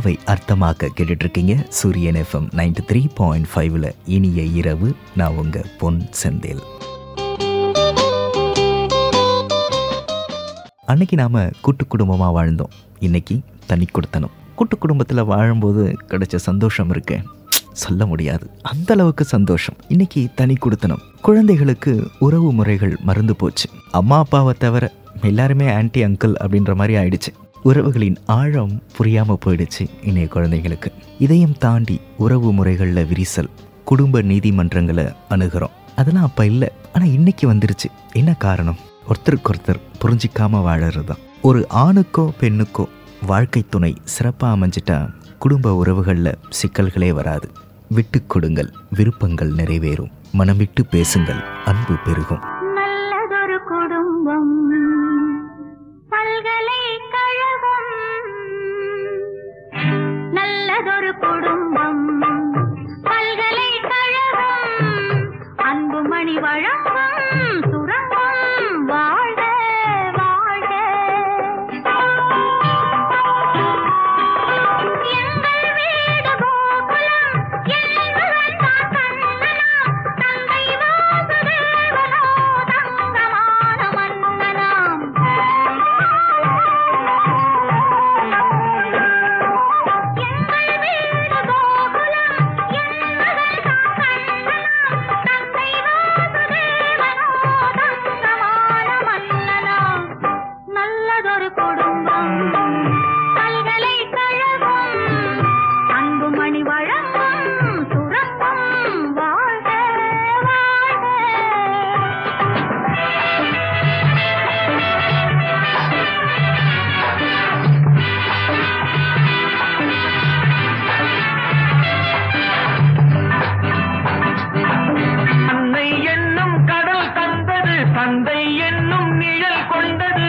நிலாவை அர்த்தமாக்க கேட்டுட்டு இருக்கீங்க சூரியன் எஃப்எம் நைன்டி த்ரீ பாயிண்ட் ஃபைவ்ல இனிய இரவு நான் உங்க பொன் செந்தேல் அன்னைக்கு நாம கூட்டு குடும்பமா வாழ்ந்தோம் இன்னைக்கு தனி கொடுத்தனும் கூட்டு குடும்பத்தில் வாழும்போது கிடைச்ச சந்தோஷம் இருக்கு சொல்ல முடியாது அந்த அளவுக்கு சந்தோஷம் இன்னைக்கு தனி கொடுத்தனும் குழந்தைகளுக்கு உறவு முறைகள் மறந்து போச்சு அம்மா அப்பாவை தவிர எல்லாருமே ஆன்டி அங்கிள் அப்படின்ற மாதிரி ஆயிடுச்சு உறவுகளின் ஆழம் புரியாம போயிடுச்சு இன்றைய குழந்தைகளுக்கு இதையும் தாண்டி உறவு முறைகளில் விரிசல் குடும்ப நீதிமன்றங்களை அணுகிறோம் அதெல்லாம் அப்ப இல்லை ஆனா இன்னைக்கு வந்துருச்சு என்ன காரணம் ஒருத்தருக்கு ஒருத்தர் புரிஞ்சிக்காம வாழறது தான் ஒரு ஆணுக்கோ பெண்ணுக்கோ வாழ்க்கை துணை சிறப்பாக அமைஞ்சிட்டா குடும்ப உறவுகளில் சிக்கல்களே வராது விட்டு கொடுங்கள் விருப்பங்கள் நிறைவேறும் மனம் விட்டு பேசுங்கள் அன்பு பெருகும் நல்லதொரு குடும்பம் பல்கலைக்கழகம் நல்லதொரு குடும்பம் பல்கலைக்கழகம் அன்பு மணி வழங்கும் சுரங்கம் வாழ்க வாழ்க எங்கள் வீடு கோகுலம் என்பதன் தான் கண்ணனாம் தந்தை வாசுதேவனோ தங்கமான மன்னனாம் எங்கள் வீடு கோகுலம் என்பதன் தான் கண்ணனாம் தந்தை வாசுதேவனோ தங்கமான மன்னனாம் நல்லதொரு குடும்பம் பல்கலைக்கழகம் அன்பு மணி வழங்கும் சுரங்கம் வாழ்க வாழ்க அன்னை என்னும் கடல் தந்தது தந்தை என்னும் நிழல் கொண்டது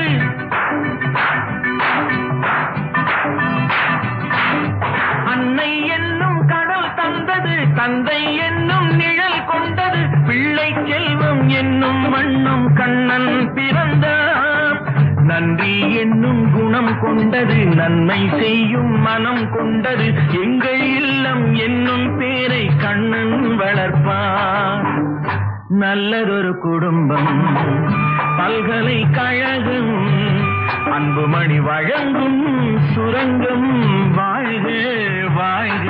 அன்னை என்னும் கடல் தந்தது தந்தை என்னும் நிழல் கொண்டது பிள்ளை செல்வம் என்னும் வண்ணம் கண்ணன் பிறந்தார் நன்றி என்னும் குணம் கொண்டது நன்மை செய்யும் மனம் கொண்டது எங்கள் இல்லம் என்னும் பேரை கண்ணன் வளர்ப்பார் நல்லதொரு குடும்பம் பல்கலைக்கழகம் அன்புமணி வழங்கும் சுரங்கம் வாழ்க வாழ்க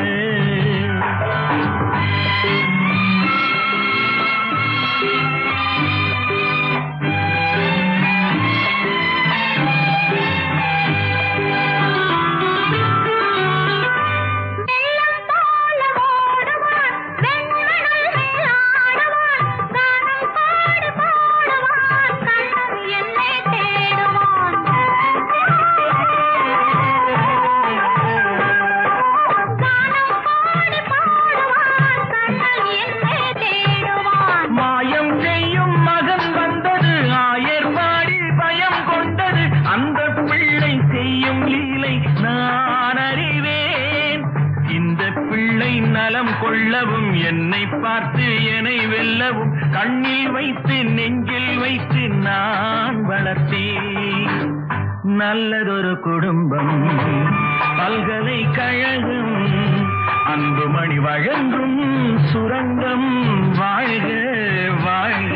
வெள்ளம் போல ஓடுவான் வெண்மணல் மேல் ஆடுவான் கானம் பாடி பாடுவான் கண்ணன் என்னை தேடுவான் கானம் பாடி பாடுவான் கண்ணன் என்னை தேடுவான் மாயம் செய்யும் மகன் வந்தது ஆயர் பாடி பயம் கொண்டது அந்த பிள்ளை செய்யும் லீலை நான் அறிவேன் இந்த பிள்ளை நலம் கொள்ளவும் என்னை பார்த்து என்னை வெல்லவும் கண்ணில் வைத்து நெஞ்சில் வைத்து நான் வளர்த்தேன் நல்லதொரு குடும்பம் பல்கலைக்கழகம் அன்புமணி வழங்கும் சுரங்கம் வாழ்க வாழ்க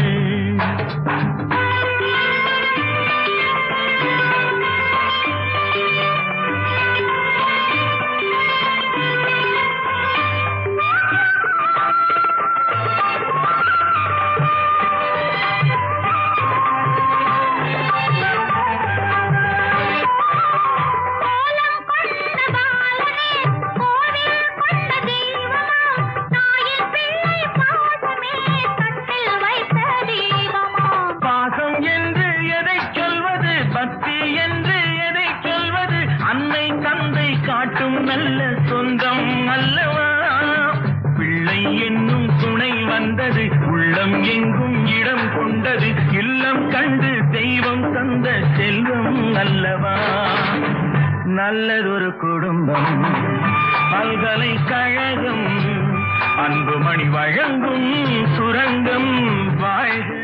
கோலம் கொண்ட பாலனே கோவில் கொண்ட தெய்வமாம் தாயின் பிள்ளை பாசமே கட்டில் வைத்த தெய்வமாம் பாசம் என்று எதை சொல்வது பக்தி என்று எதை சொல்வது அன்னை தந்தை காட்டும் நல்ல சொந்தம் அல்லவா பிள்ளை என்னும் துணை வந்தது உள்ளம் எங்கும் இடம் கொண்டது இல்லம் கண்டு தெய்வம் தந்த செல்வம் அல்லவா நல்லதொரு குடும்பம் பல்கலைக்கழகம் அன்புமணி வழங்கும் சுரங்கம் வாழ்க